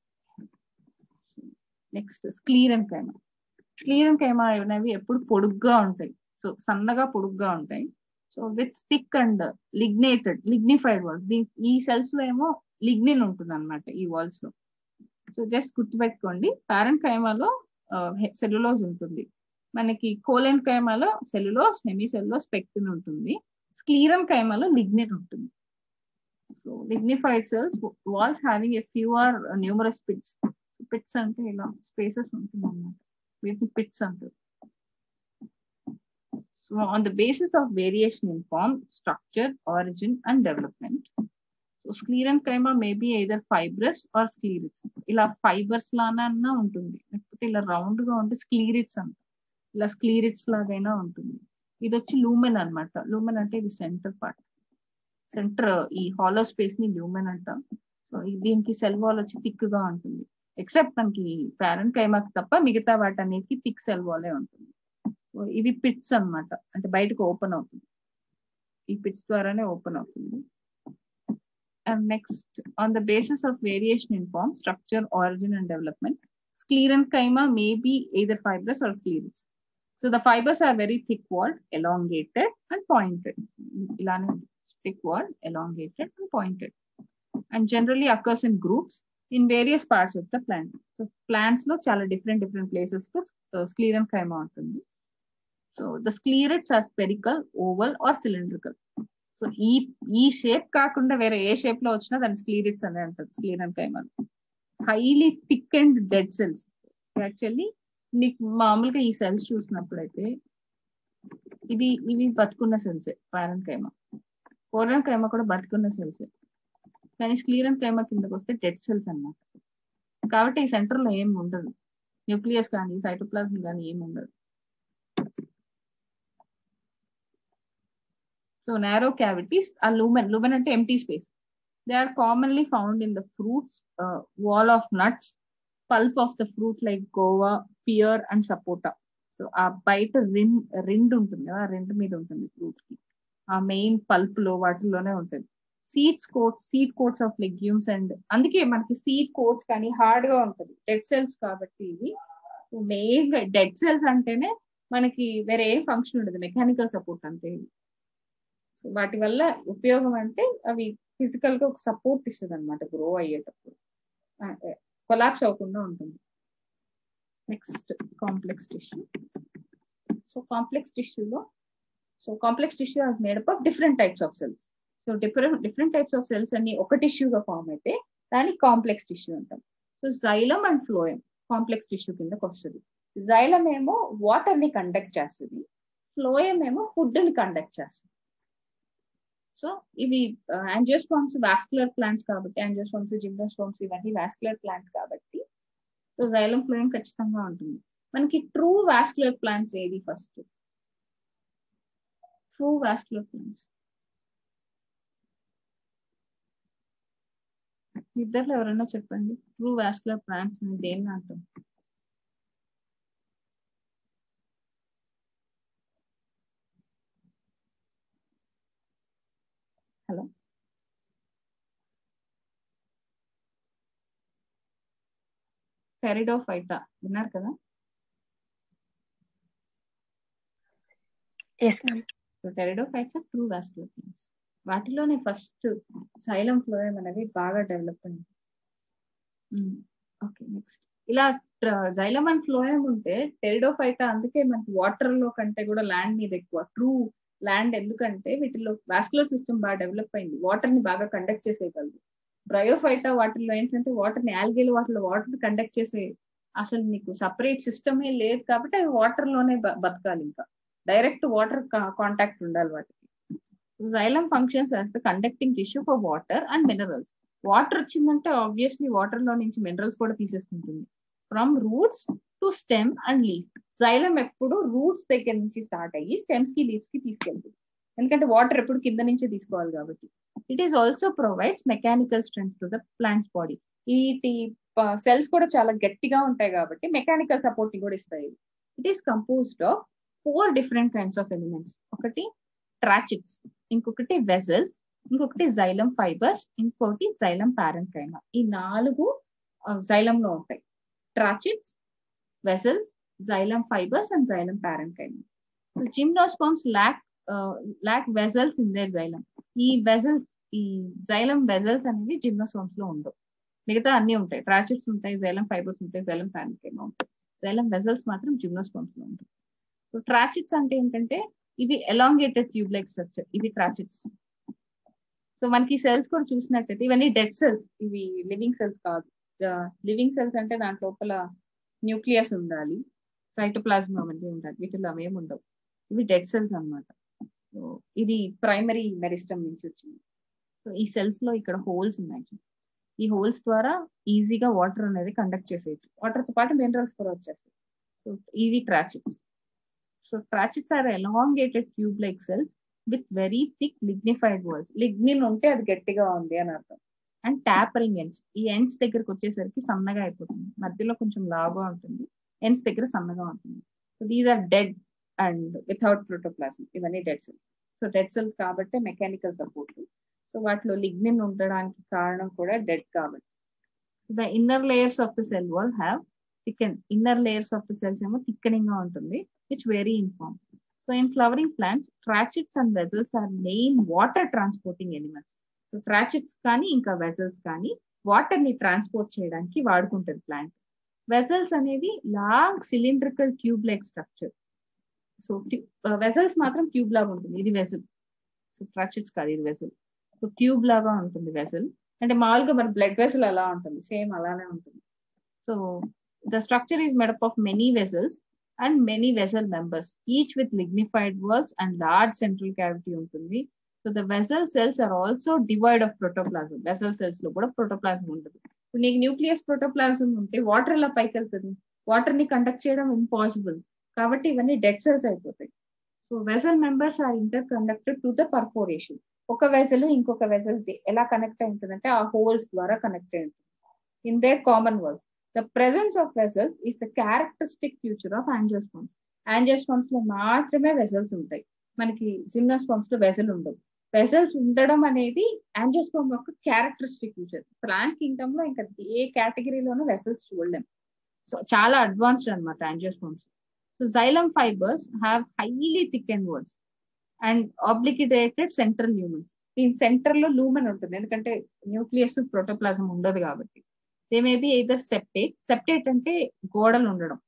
నెక్స్ట్ స్క్లీరన్ కైమా స్క్లీరన్ కైమా అనేవి ఎప్పుడు పొడుగ్గా ఉంటాయి సో సన్నగా పొడుగ్గా ఉంటాయి so with thick and lignated lignified walls ఈ సెల్స్ లో ఏమో లిగ్నిన్ ఉంటుంది అనమాట ఈ వాల్స్ లో సో జస్ట్ గుర్తుపెట్టుకోండి పారెంట్ కైమాలో సెల్యులోజ్ ఉంటుంది మనకి కోలెన్ కైమాలో సెల్యులోస్ హెమీ సెల్యులోస్ పెక్టిన్ ఉంటుంది స్క్లీరన్ కైమాలో లిగ్నిన్ ఉంటుంది so lignified cells walls having a few or numerous pits pits అంటే ఇలా స్పేసెస్ ఉంటుంది అన్నమాట వీటిని పిట్స్ అంటారు so on the basis of variation in form structure origin and development so sclerenchyma maybe either fibrous or sclereids ఇలా ఫైబర్స్ లానా ఉంటుంది లేకపోతే ఇలా రౌండ్ గా ఉంటే స్క్లీరిట్స్ అంట ఇలా స్క్లీరిట్స్ లాగైనా ఉంటుంది ఇది వచ్చి లూమెన్ అనమాట లూమెన్ అంటే ఇది సెంటర్ పార్ట్ సెంటర్ ఈ హాలో స్పేస్ ని లూమెన్ అంటాం సో దీనికి సెల్ వాల్ వచ్చి థిక్ గా ఉంటుంది ఎక్సెప్ట్ మనకి పేరెంట్ కైమాకి తప్ప మిగతా వాటన్నిటికి థిక్ సెల్ వాలే ఉంటుంది సో ఇవి పిట్స్ అనమాట అంటే బయటకు ఓపెన్ అవుతుంది ఈ పిట్స్ ద్వారానే ఓపెన్ అవుతుంది and next on the basis of variation in form structure origin and development sclerenchyma may be either fibrous or sclerous. So the fibers are very thick walled, elongated and pointed. Thick walled, elongated and pointed. And generally occurs in groups in various parts of the plant. So plants లో చాలా different different places కు sclerenchyma ఉంటుంది. So the sclerates are spherical, oval or cylindrical. So ఈ ఈ షేప్ కాకుండా వేరే ఏ షేప్ లో వచ్చినా దాని స్క్లీరిట్స్ అనే అంటారు sclerenchyma highly thick and dead cells actually నీకు మామూలుగా ఈ సెల్స్ చూసినప్పుడైతే ఇవి ఇవి బతుకున్న cells parenchyma collenchyma కూడా బతుకున్న సెల్స్ కానీ స్క్లీరన్ కైమ కిందకి వస్తే డెడ్ సెల్స్ అన్నమాట కాబట్టి ఈ సెంటర్ లో ఏం ఉండదు న్యూక్లియస్ కానీ సైటోప్లాజం కానీ ఏమి ఉండదు సో నారో క్యావిటీస్ ఆ లూమెన్ లూమెన్ అంటే empty space they are commonly found in the fruits wall of nuts pulp of the fruit like guava pear and sapota so ఆ బయట రిన్ రిండ్ ఉంటుంది కదా ఆ రిండ్ మీద ఉంటుంది ఫ్రూట్ కి ఆ మెయిన్ పల్ప్ లో వాటిలోనే ఉంటుంది seeds coats seed coats of legumes and అందుకే మనకి సీడ్ కోట్స్ కానీ హార్డ్ గా ఉంటుంది డెడ్ సెల్స్ కాబట్టి ఇవి మెయిన్ గా డెడ్ సెల్స్ అంటేనే మనకి వేరే ఏం ఫంక్షన్ ఉండదు మెకానికల్ సపోర్ట్ అంతే ఇవి సో వాటి వల్ల ఉపయోగం అంటే అవి ఫిజికల్ గా ఒక సపోర్ట్ ఇస్తుంది అనమాట గ్రో అయ్యేటప్పుడు కొలాప్స్ అవ్వకుండా ఉంటుంది next complex tissue so complex టిష్యూలో so complex tissue has made up of different types of cells so different different types of cells అన్ని ఒక టిష్యూగా ఫామ్ అయితే దాన్ని కాంప్లెక్స్ టిష్యూ అంటాం so xylem and phloem complex tissue కిందకి వస్తుంది జైలం ఏమో వాటర్ ని కండక్ట్ చేస్తుంది ఫ్లోయం ఏమో ఫుడ్ ని కండక్ట్ చేస్తుంది సో ఇవి యాంజియోస్పామ్స్ వాస్కులర్ ప్లాంట్స్ కాబట్టి యాంజియోస్పామ్స్ జిమ్నోస్పామ్స్ ఇవన్నీ వాస్కులర్ ప్లాంట్స్ కాబట్టి సో జైలం ఫ్లోయం ఖచ్చితంగా ఉంటుంది మనకి ట్రూ వాస్కులర్ ప్లాంట్స్ ఏది ఫస్ట్ ట్రూ వాస్కులర్ ప్లాంట్స్ ఇద్దరు ఎవరైనా చెప్పండి ట్రూ వాస్కులర్ ప్లాంట్స్ దేన్ని అంటాం హలో టెరిడోఫైటా విన్నారు కదా yes ma'am so pteridophytes are true vascular plants వాటిలోనే ఫస్ట్ సైలం ఫ్లోయం అనేది బాగా డెవలప్ అయింది ఓకే నెక్స్ట్ ఇలా జైలం అండ్ ఫ్లోయం ఉంటే టెరిడోఫైటా అందుకే మనకి వాటర్ లో కంటే కూడా ల్యాండ్ మీద ఎక్కువ ట్రూ ల్యాండ్ ఎందుకంటే వీటిలో వాస్కులర్ సిస్టమ్ బాగా డెవలప్ అయింది వాటర్ ని బాగా కండక్ట్ చేసేయగలదు బ్రయోఫైటా వాటిలో ఏంటంటే వాటర్ ని ఆల్గేల్ వాటిలో వాటర్ కండక్ట్ చేసే అసలు నీకు సపరేట్ సిస్టమే లేదు కాబట్టి అవి వాటర్ లోనే బతకాలి ఇంకా డైరెక్ట్ వాటర్ కాంటాక్ట్ ఉండాలి వాటికి xylem functions as the conducting tissue for water and minerals water వచ్చిందంటే ఆబ్వియస్లీ వాటర్ లో నుంచి మినరల్స్ కూడా తీసేసుకుంటుంది from roots to stem and leaf xylem ఎప్పుడు రూట్స్ దగ్గర నుంచి స్టార్ట్ అయ్యి స్టెమ్స్ కి లీవ్స్ కి తీసుకెళ్తుంది ఎందుకంటే వాటర్ ఎప్పుడు కింద నుంచే తీసుకోవాలి కాబట్టి it is also provides mechanical strength to the plants body ఈ సెల్స్ కూడా చాలా గట్టిగా ఉంటాయి కాబట్టి మెకానికల్ సపోర్ట్ కూడా ఇస్తాయి it is composed of four different kinds of elements ఒకటి ట్రాచిక్స్ ఇంకొకటి వెజల్స్ ఇంకొకటి జైలం ఫైబర్స్ ఇంకొకటి జైలం ప్యారెంకైమా ఈ నాలుగు జైలం లో ఉంటాయి tracheids vessels xylem fibres and xylem parenchyma gymnosperms lack lack vessels in their xylem ఈ వెజల్స్ ఈ జైలం వెజల్స్ అనేవి జిమ్నోస్పామ్స్ లో ఉండవు మిగతా అన్ని ఉంటాయి ట్రాచిక్స్ ఉంటాయి జైలం ఫైబర్స్ ఉంటాయి జైలం ప్యారెంకైమా ఉంటాయి జైలం వెజల్స్ మాత్రం జిమ్నోస్పామ్స్ లో ఉంటాయి సో ట్రాచిక్స్ అంటే ఏంటంటే ఇవి ఎలాంగేటెడ్ ట్యూబ్ లైక్ స్ట్రక్చర్ ఇవి ట్రాచిక్స్ సో మనకి సెల్స్ కూడా చూసినట్టయితే ఇవన్నీ డెడ్ సెల్స్ ఇవి లివింగ్ సెల్స్ కాదు లివింగ్ సెల్స్ అంటే దాంట్ లోపల న్యూక్లియస్ ఉండాలి సైటోప్లాజ్మా అవన్నీ ఉండాలి వీటిలో అవేమి ఉండవు ఇవి డెడ్ సెల్స్ అనమాట సో ఇది ప్రైమరీ మెరిస్టమ్ నుంచి వచ్చింది సో ఈ సెల్స్ లో ఇక్కడ హోల్స్ ఉన్నాయి ఈ హోల్స్ ద్వారా ఈజీగా వాటర్ అనేది కండక్ట్ చేసేయచ్చు వాటర్ తో పాటు మినరల్స్ కూడా వచ్చేస్తాయి సో ఇవి tracheids so tracheids are elongated tube like cells with very thick lignified words lignin ఉంటే అది గట్టిగా ఉంది అని అర్థం అండ్ ట్యాపరింగ్ ఎండ్స్ ఈ ఎండ్స్ దగ్గరకు వచ్చేసరికి సన్నగా అయిపోతుంది మధ్యలో కొంచెం లావుగా ఉంటుంది ఎండ్స్ దగ్గర సన్నగా ఉంటుంది so these are dead and without protoplasm ఇవన్నీ dead cells so dead cells కాబట్టి మెకానికల్ సపోర్ట్ సో వాటిలో లిగ్నిన్ ఉండడానికి కారణం కూడా డెడ్ కాబట్టి so the inner layers of the cell wall have thicken inner layers of the cells ఏమో థిక్కనింగ్ గా ఉంటుంది which very inform so in flowering plants tracheids and vessels are main water transporting animals so tracheids కానీ ఇంకా వెజల్స్ కానీ వాటర్ ని ట్రాన్స్పోర్ట్ చేయడానికి వాడుకుంటుంది ప్లాంట్ వెజల్స్ అనేది long cylindrical tube like structure so vessels మాత్రం ట్యూబ్ లాగా ఉంటుంది ఇది వెజల్ సో ట్రాచిట్స్ కాదు ఇది వెసల్ సో ట్యూబ్ లాగా ఉంటుంది వెసల్ అంటే మామూలుగా మన బ్లడ్ వెసల్ అలా ఉంటుంది సేమ్ అలానే ఉంటుంది so the structure is made up of many vessels and many vessel members each with lignified walls and large central cavity ఉంటుంది so the vessel cells are also devoid of protoplasm vessel cells లో కూడా ప్రోటోప్లాజం ఉంటుంది ఇప్పుడు నీకు న్యూక్లియస్ ప్రోటోప్లాజం ఉంటే వాటర్ ఎలా పైకి వెళ్తుంది వాటర్ ని కండక్ట్ చేయడం ఇంపాసిబుల్ కాబట్టి ఇవన్నీ డెడ్ సెల్స్ అయిపోతాయి so vessel members are inter conducted to the perforation ఒక వెజల్ ఇంకొక వెజల్ ఎలా కనెక్ట్ అయి ఉంటుందంటే ఆ హోల్స్ ద్వారా కనెక్ట్ అయి ఉంటుంది in their common words the presence of vessels is the characteristic feature of angiosperms angiosperms లో మాత్రమే వెజల్స్ ఉంటాయి మనకి జిమ్నోస్పామ్స్ లో వెజల్ ఉండవు వెజల్స్ ఉండడం అనేది యాంజియోస్పామ్ యొక్క క్యారెక్టరిస్టిక్ ఫ్యూచర్ ప్లాంట్ కింగ్డమ్ లో ఇంకా ఏ కేటగిరీలోనూ వెసల్స్ చూడలేం సో చాలా అడ్వాన్స్డ్ అనమాట angiosperms so xylem fibres have highly thick and words and obliterated central lumens దీని సెంటర్ లో లూమన్ ఉంటుంది ఎందుకంటే న్యూక్లియస్ ప్రోటోప్లాజం ఉండదు కాబట్టి they may be either septate septate అంటే గోడలు ఉండడం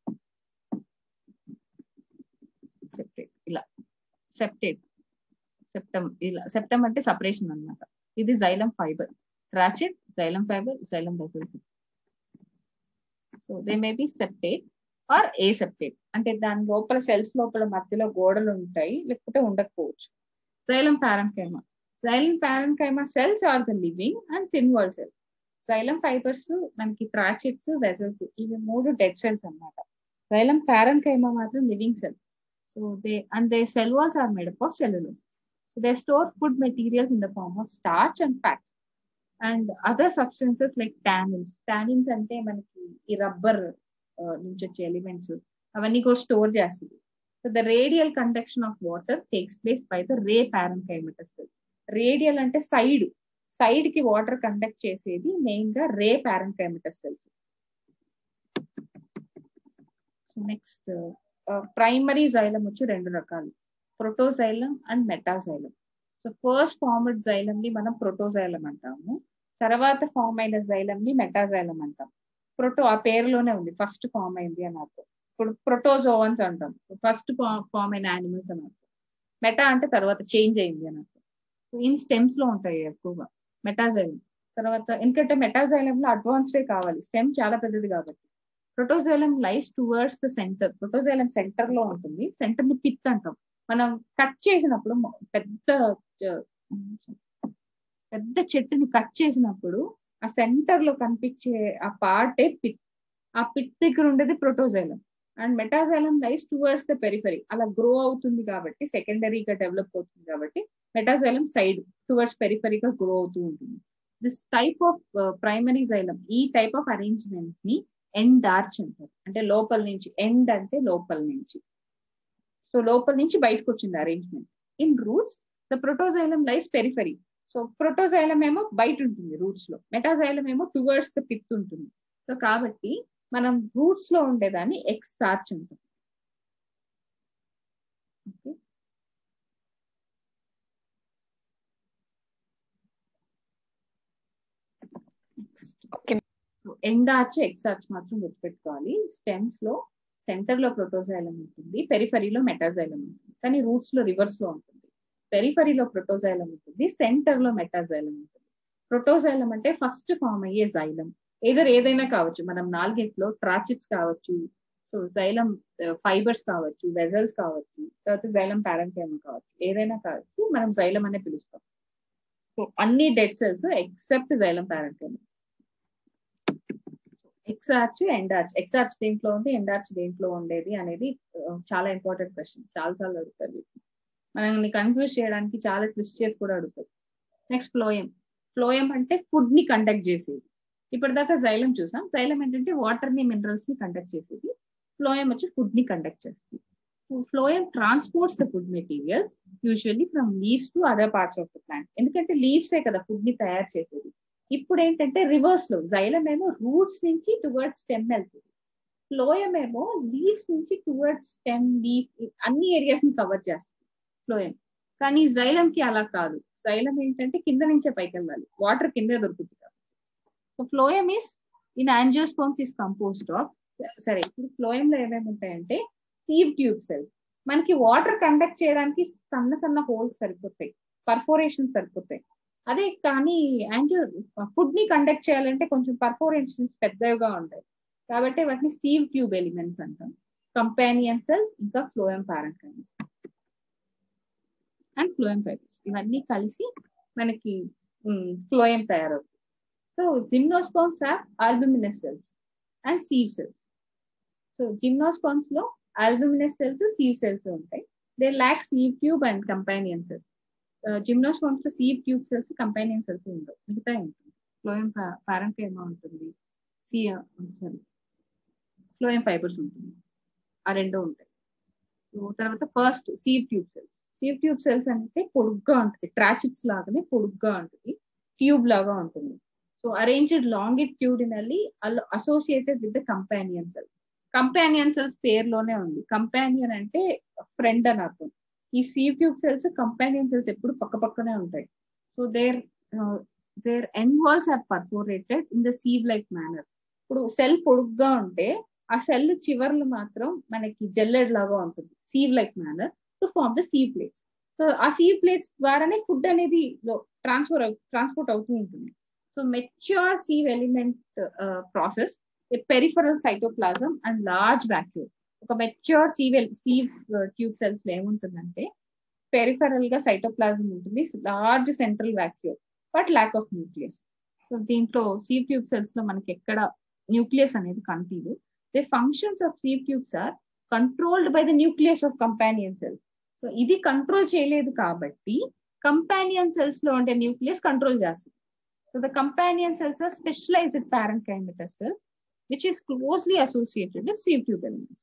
సెప్టేట్ ఇలా సెప్టేట్ సెప్టమ్ ఇలా సెప్టమ్ అంటే సపరేషన్ అనమాట ఇది xylem fibre tracheid xylem fibre xylem vessels so they may be septate or aseptate అంటే దాని లోపల సెల్స్ లోపల మధ్యలో గోడలు ఉంటాయి లేకపోతే ఉండకపోవచ్చు xylem parenchyma xylem parenchyma cells are the living and thin wall cells xylem fibres మనకి ట్రాచిట్స్ వెజల్స్ ఇవి మూడు డెడ్ సెల్స్ అనమాట జైలం పారంకైమా మాత్రం living cell so they and they cell walls are made up of cellulose so they store food materials in the form of starch and fat and other substances like tannins tannins అంటే మనకి ఈ రబ్బర్ నుంచి వచ్చే ఎలిమెంట్స్ అవన్నీ కూడా స్టోర్ చేస్తుంది so the radial conduction of water takes place by the ray parenchymatous cells radial అంటే సైడ్ సైడ్ కి వాటర్ కండక్ట్ చేసేది మెయిన్ గా ray parenchymatous cells so next primary xylem వచ్చి రెండు రకాలు protoxylem and metaxylem so first formed xylem ని మనం ప్రోటోజైలం అంటాము తర్వాత ఫామ్ అయిన జైలం ని మెటాజైలం అంటాం ప్రోటో ఆ పేరులోనే ఉంది ఫస్ట్ ఫామ్ అయింది అని అర్థం ఇప్పుడు ప్రోటోజోవన్స్ అంటాం ఫస్ట్ ఫామ్ అయిన యానిమల్స్ అని అర్థం మెటా అంటే తర్వాత చేంజ్ అయింది అని అర్థం ఇన్ స్టెమ్స్ లో ఉంటాయి ఎక్కువగా మెటాజైలం తర్వాత ఎందుకంటే మెటాజైలం లో అడ్వాన్స్డే కావాలి స్టెమ్ చాలా పెద్దది కాబట్టి protoxylem lies towards the centre protoxylem centre లో ఉంటుంది సెంటర్ ని పిత్ అంటాం మనం కట్ చేసినప్పుడు పెద్ద పెద్ద చెట్టుని కట్ చేసినప్పుడు ఆ సెంటర్ లో కనిపించే ఆ పార్టే పిత్ ఆ పిత్ దగ్గర ఉండేది protoxylem and metaxylem lies towards the periphery అలా గ్రో అవుతుంది కాబట్టి సెకండరీగా డెవలప్ అవుతుంది కాబట్టి మెటాజైలం సైడ్ టువర్డ్స్ పెరిఫరీగా గ్రో అవుతూ ఉంటుంది this type of primary xylem ఈ టైప్ ఆఫ్ అరేంజ్మెంట్ ని ఎండ్ ఆర్చ్ అంటారు అంటే లోపల నుంచి ఎండ్ అంటే లోపల నుంచి సో లోపల నుంచి బయటకు వచ్చింది arrangement in roots the protoxylem lies periphery so protoxylem ఏమో బయట ఉంటుంది రూట్స్ లో మెటాజైలం ఏమో టువర్డ్స్ ద పిత్ ఉంటుంది సో కాబట్టి మనం రూట్స్ లో ఉండేదాన్ని ఎక్స్ ఆర్చ్ అంటాం okay endarch exarch మాత్రం గుర్తుపెట్టుకోవాలి స్టెమ్స్ లో సెంటర్ లో ప్రోటోజైలం ఉంటుంది పెరిఫరీలో మెటాజైలం ఉంటుంది కానీ రూట్స్ లో రివర్స్ లో ఉంటుంది పెరిఫరీలో ప్రోటోజైలం ఉంటుంది సెంటర్ లో మెటాజైలం ఉంటుంది ప్రోటోజైలం అంటే ఫస్ట్ ఫామ్ అయ్యే జైలం ఏదర్ ఏదైనా కావచ్చు మనం నాలుగిట్లో ట్రాచిట్స్ కావచ్చు సో జైలం ఫైబర్స్ కావచ్చు వెజల్స్ కావచ్చు తర్వాత జైలం పారంకైమ కావచ్చు ఏదైనా కావచ్చు మనం జైలం అనే పిలుస్తాం సో అన్ని dead cells except xylem parenchyma exarch endarch exarch దేంట్లో ఉంది ఎండ్ ఆర్చ్ దేంట్లో ఉండేది అనేది చాలా ఇంపార్టెంట్ క్వశ్చన్ చాలా సార్లు అడుగుతారు మనల్ని కన్ఫ్యూజ్ చేయడానికి చాలా ట్విస్ట్ చేసి కూడా అడుగుతారు నెక్స్ట్ ఫ్లోయం ఫ్లోయం అంటే ఫుడ్ ని కండక్ట్ చేసేది ఇప్పటిదాకా జైలం చూసాం జైలం ఏంటంటే వాటర్ ని మినరల్స్ ని కండక్ట్ చేసేది ఫ్లోయం వచ్చి ఫుడ్ ని కండక్ట్ చేస్తుంది phloem transports the food materials usually from leaves to other parts of the plant ఎందుకంటే లీవ్సే కదా ఫుడ్ ని తయారు చేసేది ఇప్పుడు ఏంటంటే రివర్స్ లో జైలం ఏమో రూట్స్ నుంచి టువర్డ్స్ స్టెమ్ వెళ్తుంది ఫ్లోయం ఏమో లీవ్స్ నుంచి టువర్డ్స్ స్టెమ్ లీఫ్ అన్ని ఏరియాస్ ని కవర్ చేస్తుంది ఫ్లోయం కానీ జైలం కి అలా కాదు జైలం ఏంటంటే కింద నుంచే పైకి వెళ్ళాలి వాటర్ కిందే దొరుకుతుంది so phloem is in angiosperms is composed of సరే ఇప్పుడు ఫ్లోయం లో ఏమేమి ఉంటాయంటే సీవ్ ట్యూబ్ సెల్స్ మనకి వాటర్ కండక్ట్ చేయడానికి సన్న సన్న హోల్స్ సరిపోతాయి పర్ఫోరేషన్ సరిపోతాయి అదే కానీ యాంజియో ఫుడ్ ని కండక్ట్ చేయాలంటే కొంచెం పర్ఫోరేషన్స్ పెద్దగా ఉంటాయి కాబట్టి వాటిని సీవ్ ట్యూబ్ ఎలిమెంట్స్ అంటాం కంపానియన్ సెల్స్ ఇంకా phloem parent and phloem fibres ఇవన్నీ కలిసి మనకి ఫ్లోయం తయారవుతుంది so gymnosperms are albuminous cells and sieve cells so gymnosperms లో ఆల్బుమినస్ సెల్స్ సీవ్ సెల్స్ ఉంటాయి they lack sieve tube and companion cells gymnosperms లో sieve tube cells companion cells ఉండవు మిగతా ఉంటుంది ఫ్లోయం పారెంట్ ఏమో ఉంటుంది సి సారీ ఫ్లోయం ఫైబర్స్ ఉంటుంది ఆ రెండు ఉంటాయి తర్వాత first sieve tube cells sieve tube cells అంటే పొడుగ్గా ఉంటుంది ట్రాచిట్స్ లాగానే పొడుగ్గా ఉంటుంది ట్యూబ్ లాగా ఉంటుంది so arranged longitudinally associated with the companion cells companion cells పేరులోనే ఉంది కంపానియన్ అంటే ఫ్రెండ్ అని అర్థం ఈ sieve tube cells companion cells ఎప్పుడు పక్క పక్కనే ఉంటాయి so their their end walls are perforated in the sieve like manner ఇప్పుడు సెల్ పొడుగ్గా ఉంటే ఆ సెల్ చివర్లు మాత్రం మనకి జల్లెడ్ లాగా ఉంటుంది sieve like manner to form the sieve plates so ఆ సీవ్ ప్లేట్స్ ద్వారానే ఫుడ్ అనేది ట్రాన్స్ఫర్ ట్రాన్స్పోర్ట్ అవుతూ ఉంటుంది so mature sieve element process peripheral cytoplasm and large vacuum ఒక mature sieve sieve tube cells లో ఏముంటుందంటే పెరిఫరల్ గా సైటోప్లాజం ఉంటుంది large central vacuum but lack of nucleus so దీంట్లో సీవ్ ట్యూబ్ సెల్స్ లో మనకి ఎక్కడ న్యూక్లియస్ అనేది కనిపించదు the functions of sieve tubes are controlled by the nucleus of companion cells so ఇది కంట్రోల్ చేయలేదు కాబట్టి కంపానియన్ సెల్స్ లో ఉండే న్యూక్లియస్ కంట్రోల్ చేస్తుంది so the companion cells are specialised parenchymatous cells which is closely associated with sieve tube elements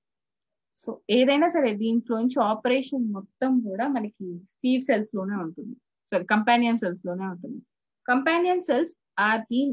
so ఏదైనా సరే దీంట్లో నుంచి ఆపరేషన్ మొత్తం కూడా మనకి సీవ్ సెల్స్ లోనే ఉంటుంది సారీ కంపానియన్ సెల్స్ లోనే ఉంటుంది companion cells are been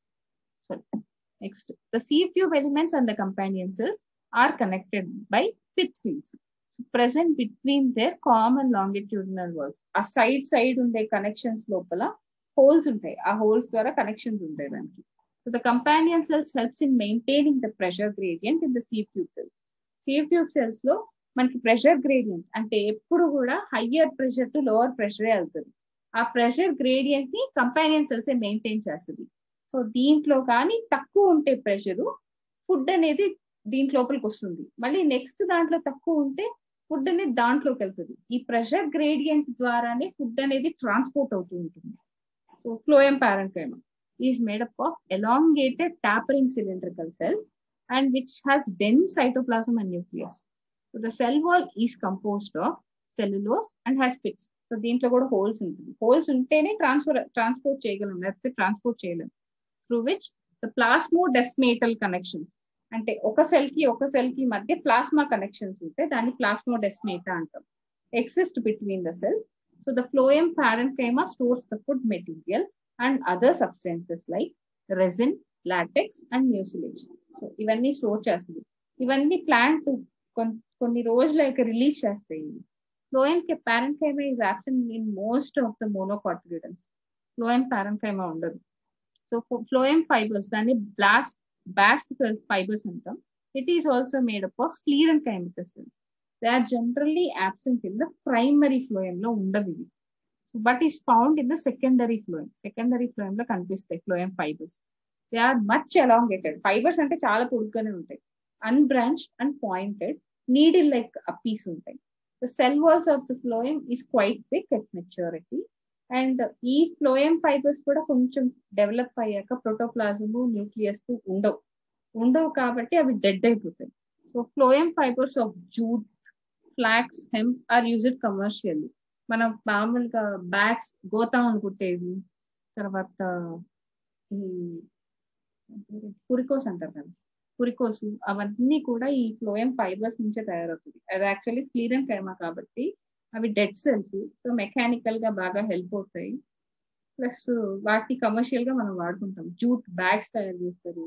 sorry next the sieve tube elements and the companion cells are connected by pit fields present between their common longitudinal walls ఆ సైడ్ సైడ్ ఉండే కనెక్షన్స్ లోపల హోల్స్ ఉంటాయి ఆ హోల్స్ ద్వారా కనెక్షన్స్ ఉంటాయి దానికి so the companion cells helps in maintaining the pressure gradient in the sieve tube cells sieve tube cells లో మనకి ప్రెషర్ గ్రేడియంట్ అంటే ఎప్పుడు కూడా హయ్యర్ ప్రెషర్ టు లోవర్ ప్రెషరే వెళ్తుంది ఆ ప్రెషర్ గ్రేడియంట్ ని కంపానియన్ సెల్స్ మెయింటైన్ చేస్తుంది సో దీంట్లో కానీ తక్కువ ఉంటే ప్రెషరు ఫుడ్ అనేది దీంట్ లోపలికి వస్తుంది మళ్ళీ నెక్స్ట్ దాంట్లో తక్కువ ఉంటే ఫుడ్ అనేది దాంట్లోకి వెళ్తుంది ఈ ప్రెషర్ గ్రేడియంట్ ద్వారానే ఫుడ్ అనేది ట్రాన్స్పోర్ట్ అవుతూ ఉంటుంది so phloem parenchyma is made up of elongated tapering cylindrical cells and which has dense cytoplasm and nucleus so the cell wall is composed of cellulose and has pits so దీంట్లో కూడా హోల్స్ ఉంటుంది హోల్స్ ఉంటేనే ట్రాన్స్ఫర్ ట్రాన్స్పోర్ట్ చేయగలం లేకపోతే ట్రాన్స్పోర్ట్ చేయలేం through which the plasmodesmatal connections అంటే ఒక సెల్ కి ఒక సెల్ కి మధ్య ప్లాస్మా కనెక్షన్స్ ఉంటే దాన్ని ప్లాస్మో డెస్మేటా అంటాం exist between the cells so the phloem parenchyma stores the food material and other substances like resin latex and mucilage so ఇవన్నీ స్టోర్ చేస్తుంది ఇవన్నీ ప్లాంట్ కొన్ని రోజుల రిలీజ్ చేస్తాయి phloem parenchyma is absent in most of the monocotyledons phloem parenchyma ఉండదు సో ఫ్లోయం ఫైబర్స్ దాన్ని బ్లాస్ట్ బాస్ట్ సెల్స్ ఫైబర్స్ అంటాం it is also made up of sclerenchymatous cells they are generally absent in the primary phloem లో ఉండవు ఇవి but is found in the secondary phloem secondary phloem లో కనిపిస్తాయి phloem fibres they are much elongated fibres అంటే చాలా పొడుగ్గానే ఉంటాయి unbranched and pointed needle like apices ఉంటాయి the cell walls of the phloem is quite thick at maturity and ఈ ఫ్లోయం ఫైబర్స్ కూడా కొంచెం డెవలప్ అయ్యాక ప్రోటోప్లాజము న్యూక్లియస్ ఉండవు ఉండవు కాబట్టి అవి డెడ్ అయిపోతాయి so phloem fibres of jute flax hemp are used commercially మనం మామూలుగా బ్యాగ్స్ గోతామని కుట్టేది తర్వాత ఈ పురికోస్ అంటారు కదా పురికోస్ అవన్నీ కూడా ఈ ఫ్లోయం ఫైబర్స్ నుంచే తయారవుతుంది అది యాక్చువల్లీ స్క్లీరన్ కైమా కాబట్టి అవి డెడ్ సెల్స్ సో మెకానికల్ గా బాగా హెల్ప్ అవుతాయి ప్లస్ వాటి కమర్షియల్ గా మనం వాడుకుంటాం జూట్ బ్యాగ్స్ తయారు చేస్తారు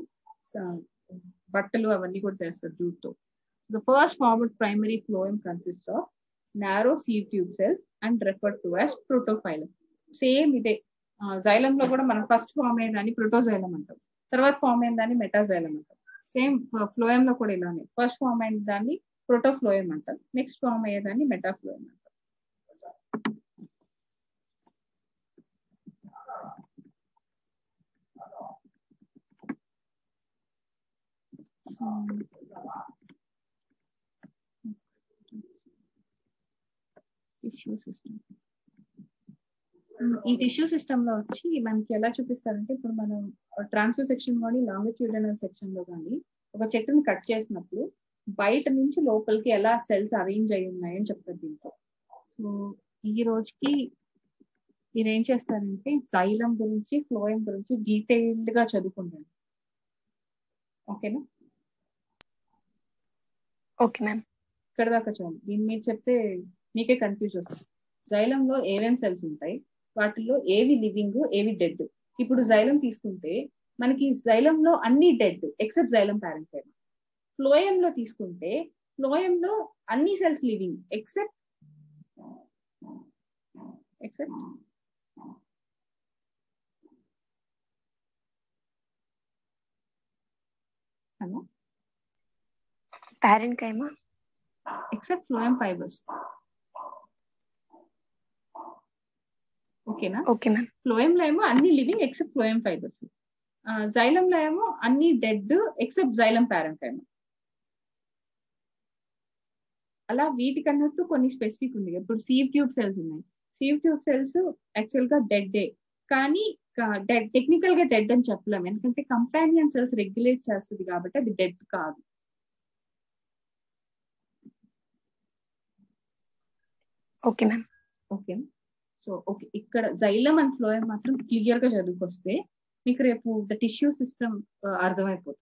బట్టలు అవన్నీ కూడా చేస్తారు జూట్ తో the first forward primary phloem consist of narrow sieve tube cells and refer to as protophloem same ఇదే జైలం లో కూడా మనం ఫస్ట్ ఫామ్ అయ్యేదాన్ని ప్రోటోజైలం అంటాం తర్వాత ఫామ్ అయిన దాన్ని మెటాజైలం అంటాం సేమ్ ఫ్లోయం లో కూడా ఇలానే ఫస్ట్ ఫామ్ అయిన దాన్ని ప్రోటోఫ్లోయం అంటాం నెక్స్ట్ ఫామ్ అయ్యేదాన్ని మెటాఫ్లోయం అంటాం సో టిష్యూ సిస్టమ్ ఈ టిష్యూ సిస్టమ్ లో వచ్చి మనకి ఎలా చూపిస్తారంటే ఇప్పుడు మనం ట్రాన్స్ఫర్ సెక్షన్ కానీ లాంగిట్యూడనల్ సెక్షన్ లో కానీ ఒక చెట్టుని కట్ చేసినప్పుడు బయట నుంచి లోపలికి ఎలా సెల్స్ అరేంజ్ అయి ఉన్నాయని చెప్తారు దీంతో సో ఈ రోజుకి మీరు ఏం చేస్తారంటే జైలం గురించి ఫ్లోయం గురించి డీటెయిల్డ్ గా చదువుకుంటాను ఓకేనా ఓకే మ్యామ్ ఇక్కడ దాకా చాలు దీన్ని మీరు చెప్తే మీకే కన్ఫ్యూజ్ వస్తుంది జైలంలో ఏమేం సెల్స్ ఉంటాయి వాటిల్లో ఏవి లివింగ్ ఏవి డెడ్ ఇప్పుడు జైలం తీసుకుంటే మనకి జైలంలో అన్ని dead except xylem parent phloem లో తీసుకుంటే ఫ్లోయం లో అన్ని సెల్స్ లివింగ్ ఎక్సెప్ట్ ఎక్సెప్ట్ హలో parenchyma except phloem fibres ఓకేనా ఓకే మ్యామ్ ఫ్లోయం లో ఏమో అన్ని living except phloem fibres xylem లో ఏమో అన్ని డెడ్ ఎక్సెప్ట్ జైలం ప్యారెంట్ ఏమో అలా వీటికన్నట్టు కొన్ని స్పెసిఫిక్ ఉంది ఇప్పుడు సీవ్ ట్యూబ్ సెల్స్ ఉన్నాయి సీవ్ ట్యూబ్ సెల్స్ యాక్చువల్ గా డెడ్ కానీ డెడ్ టెక్నికల్ గా డెడ్ అని చెప్పలేము ఎందుకంటే కంపానియన్ సెల్స్ రెగ్యులేట్ చేస్తుంది కాబట్టి అది డెడ్ కాదు okay ma'am okay so okay ఇక్కడ జైలం అండ్ ఫ్లోయం మాత్రం క్లియర్ గా చదువుకొస్తే మీకు రేపు ద టిష్యూ సిస్టమ్ అర్థమైపోతుంది